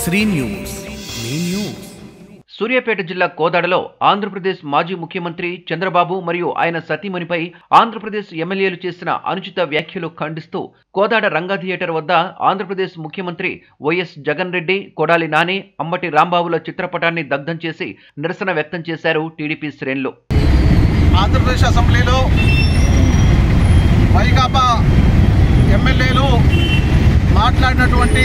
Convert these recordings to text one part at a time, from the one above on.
Shri news మీ news Suryapet జిల్లా కోదాడలో ఆంధ్రప్రదేశ్ మాజీ ముఖ్యమంత్రి చంద్రబాబు మరియు ఆయన సతీమణిపై ఆంధ్రప్రదేశ్ ఎమ్మెల్యేలు చేసిన అనుచిత వ్యాఖ్యలు ఖండిస్తూ కోదాడ రంగా థియేటర్ వద్ద ఆంధ్రప్రదేశ్ ముఖ్యమంత్రి వైఎస్ జగన్ రెడ్డి కొడాలి నాని అంబటి రాంబాబుల చిత్రపటాన్ని దగ్ధం చేసి నిరసన వ్యక్తం చేశారు టీడీపీ శ్రేణులు ఆంధ్రప్రదేశ్ అసెంబ్లీలో వైకాపా ఎమ్మెల్యేలు మాట్లాడినటువంటి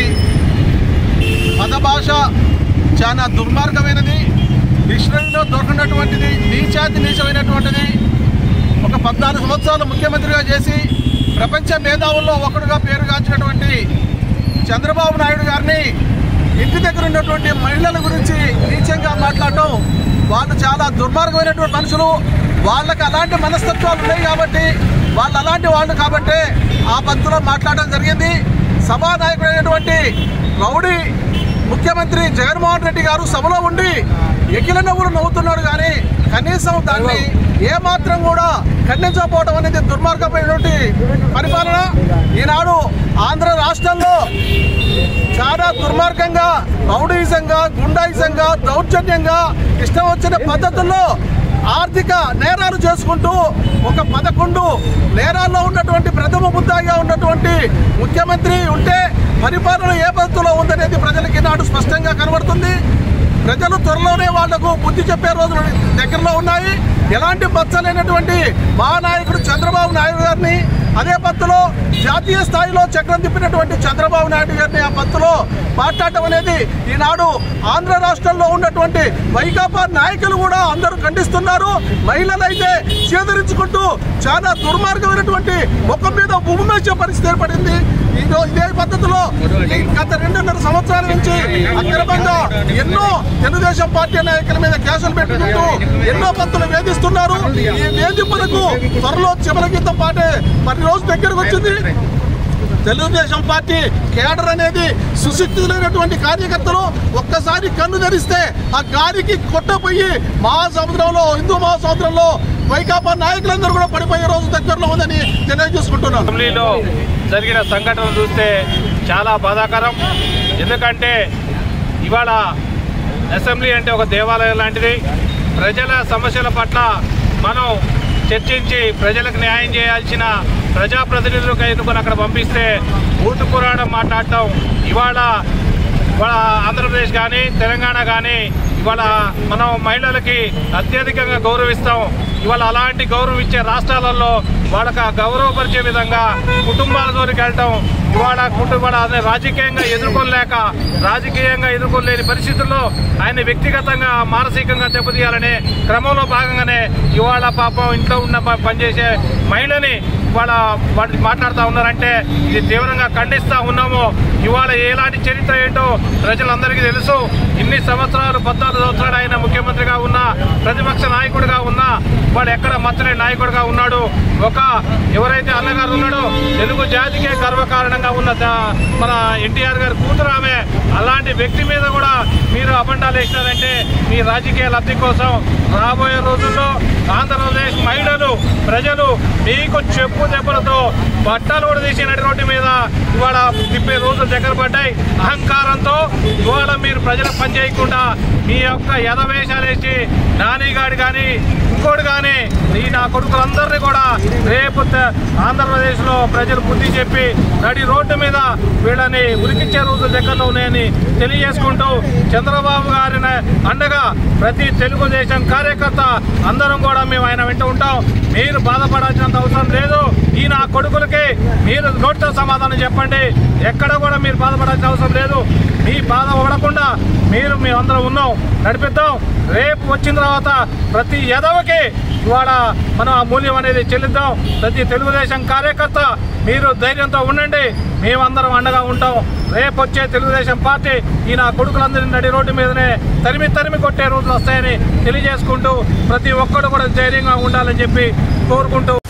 పదభాష చాలా దుర్మార్గమైనది డిక్షనరీలో దొరకనటువంటిది నీచాతి నీచమైనటువంటిది ఒక పద్నాలుగు సంవత్సరాలు ముఖ్యమంత్రిగా చేసి ప్రపంచ మేధావుల్లో ఒకడుగా పేరుగాంచినటువంటి చంద్రబాబు నాయుడు గారిని ఇంటి దగ్గర ఉన్నటువంటి మహిళల గురించి నీచంగా మాట్లాడటం వాళ్ళు చాలా దుర్మార్గమైనటువంటి మనుషులు వాళ్ళకి అలాంటి మనస్తత్వాలు ఉన్నాయి కాబట్టి వాళ్ళు అలాంటి వాళ్ళు కాబట్టి ఆ పద్ధతిలో మాట్లాడడం జరిగింది సభానాయకుడైనటువంటి రౌడీ ముఖ్యమంత్రి జగన్మోహన్ రెడ్డి గారు సభలో ఉండి ఎకిల నవ్వులు నవ్వుతున్నాడు కానీ కనీసం దాన్ని ఏ మాత్రం కూడా ఖండించకపోవడం అనేది దుర్మార్గమైనటువంటి పరిపాలన ఈనాడు ఆంధ్ర రాష్ట్రంలో చాలా దుర్మార్గంగా రౌడీజంగా గుండాయిజంగా దౌర్జన్యంగా ఇష్టం వచ్చిన పద్ధతుల్లో ఆర్థిక నేరాలు చేసుకుంటూ ఒక పదకొండు నేరాల్లో ఉన్నటువంటి ప్రథమ ముద్దాగా ఉన్నటువంటి ముఖ్యమంత్రి ఉంటే పరిపాలన ఏ పద్ధతిలో ఉందనేది ప్రజలకి నాడు స్పష్టంగా కనబడుతుంది ప్రజలు త్వరలోనే వాళ్లకు బుద్ధి చెప్పే రోజులు దగ్గరలో ఉన్నాయి ఎలాంటి మచ్చలేనటువంటి మహానాయకుడు చంద్రబాబు నాయుడు గారిని అదే పత్తులో జాతీయ స్థాయిలో చక్రం తిప్పినటువంటి చంద్రబాబు నాయుడు గారిని ఆ పత్తులో మాట్లాడటం అనేది ఈనాడు ఆంధ్ర రాష్ట్రంలో ఉన్నటువంటి వైకాపా నాయకులు కూడా అందరూ ఖండిస్తున్నారు మహిళలు అయితే చేదరించుకుంటూ చాలా దుర్మార్గమైనటువంటి ముఖం మీద ఉమ్మేసే పరిస్థితి ఏర్పడింది ఇదో ఇదే పద్ధతిలో ఈ గత రెండున్నర సంవత్సరాల నుంచి అక్రమంగా ఎన్నో తెలుగుదేశం పార్టీ నాయకుల మీద కేసులు పెట్టుకుంటూ ఎన్నో పత్తులు వేధిస్తున్నారు ఈ వేధింపులకు త్వరలో చివరి గీతం పాటే మరి రోజు దగ్గరకు వచ్చింది తెలుగుదేశం పార్టీ కేడర్ అనేది సుశిక్షితులైనటువంటి కార్యకర్తలు ఒక్కసారి కన్ను ధరిస్తే ఆ గాలికి కొట్టపోయి మహాసముద్రంలో హిందూ మహాసముద్రంలో వైకాపా నాయకులందరూ కూడా పడిపోయే రోజు దగ్గరలో ఉందని తెలియజేసుకుంటున్నాను అసెంబ్లీలో జరిగిన సంఘటన చూస్తే చాలా బాధాకరం ఎందుకంటే ఇవాళ అసెంబ్లీ అంటే ఒక దేవాలయం లాంటిది ప్రజల సమస్యల పట్ల మనం చర్చించి ప్రజలకు న్యాయం చేయాల్సిన ప్రజాప్రతినిధులకు ఎన్నుకొని అక్కడ పంపిస్తే ఊటు పురాణం మాట్లాడటం ఇవాళ ఇవాళ ఆంధ్రప్రదేశ్ కానీ తెలంగాణ కానీ ఇవాళ మనం మహిళలకి అత్యధికంగా గౌరవిస్తాం ఇవాళ అలాంటి గౌరవం ఇచ్చే రాష్ట్రాలలో వాళ్ళకి ఆ గౌరవపరిచే విధంగా కుటుంబాల జోలికి వెళ్ళటం ఇవాళ కుటుంబాల అదే రాజకీయంగా ఎదుర్కొనలేక రాజకీయంగా ఎదుర్కోలేని పరిస్థితుల్లో ఆయన వ్యక్తిగతంగా మానసికంగా దెబ్బతీయాలనే క్రమంలో భాగంగానే ఇవాళ పాపం ఇంట్లో ఉన్న ప- పనిచేసే మహిళని ఇవాళ వాళ్ళు మాట్లాడుతూ ఉన్నారంటే ఇది తీవ్రంగా ఖండిస్తూ ఉన్నాము ఇవాళ ఎలాంటి చరిత్ర ఏంటో ప్రజలందరికీ తెలుసు ఇన్ని సంవత్సరాలు పద్నాలుగు సంవత్సరాలు ఆయన ముఖ్యమంత్రిగా ఉన్నా ప్రతిపక్ష నాయకుడిగా ఉన్నా వాడు ఎక్కడ మచ్చలేని నాయకుడిగా ఉన్నాడు ఒక ఎవరైతే అన్నగారు ఉన్నాడో తెలుగు జాతికే గర్వకారణంగా ఉన్న దా- మన ఎన్టీఆర్ గారి కూతురు ఆమె అలాంటి వ్యక్తి మీద కూడా మీరు అబండాలు వేసినారంటే మీ రాజకీయ లబ్ధి కోసం రాబోయే రోజుల్లో ఆంధ్రప్రదేశ్ మహిళలు ప్రజలు మీకు చెప్పు దెబ్బలతో బట్టలు కూడా తీసి నడి రోడ్డు మీద ఇవాళ తిప్పే రోజులు దగ్గర పడ్డాయి అహంకారంతో ఇవాళ మీరు ప్రజలకు పని చేయకుండా మీ యొక్క యథవేషాలు వేసి నానిగాడు కానీ ఇంకోటి కానీ ఈ నా కొడుకులందరినీ కూడా రేపు త- ఆంధ్రప్రదేశ్లో ప్రజలు బుద్ధి చెప్పి నడి రోడ్డు మీద వీళ్ళని ఉరికిచ్చే రోజులు దగ్గరలో ఉన్నాయని తెలియజేసుకుంటూ చంద్రబాబు గారిని అండగా ప్రతి తెలుగుదేశం కార్యకర్త అందరం కూడా మేము ఆయన వెంట ఉంటాం మీరు బాధపడాల్సినంత అవసరం లేదు ఈ నా కొడుకులకి మీరు నోటితో సమాధానం చెప్పండి ఎక్కడ కూడా మీరు బాధపడాల్సిన అవసరం లేదు మీ బాధ పడకుండా మీరు మేమందరం ఉన్నాం నడిపిద్దాం రేపు వచ్చిన తర్వాత ప్రతి ఎదవకి ఇవాళ మనం ఆ మూల్యం అనేది చెల్లిద్దాం ప్రతి తెలుగుదేశం కార్యకర్త మీరు ధైర్యంతో ఉండండి మేమందరం అండగా ఉంటాం రేపు వచ్చే తెలుగుదేశం పార్టీ ఈ నా కొడుకులందరినీ నడి రోడ్డు మీదనే తరిమి తరిమి కొట్టే రోజులు వస్తాయని తెలియజేసుకుంటూ ప్రతి ఒక్కరు కూడా ధైర్యంగా ఉండాలని చెప్పి కోరుకుంటూ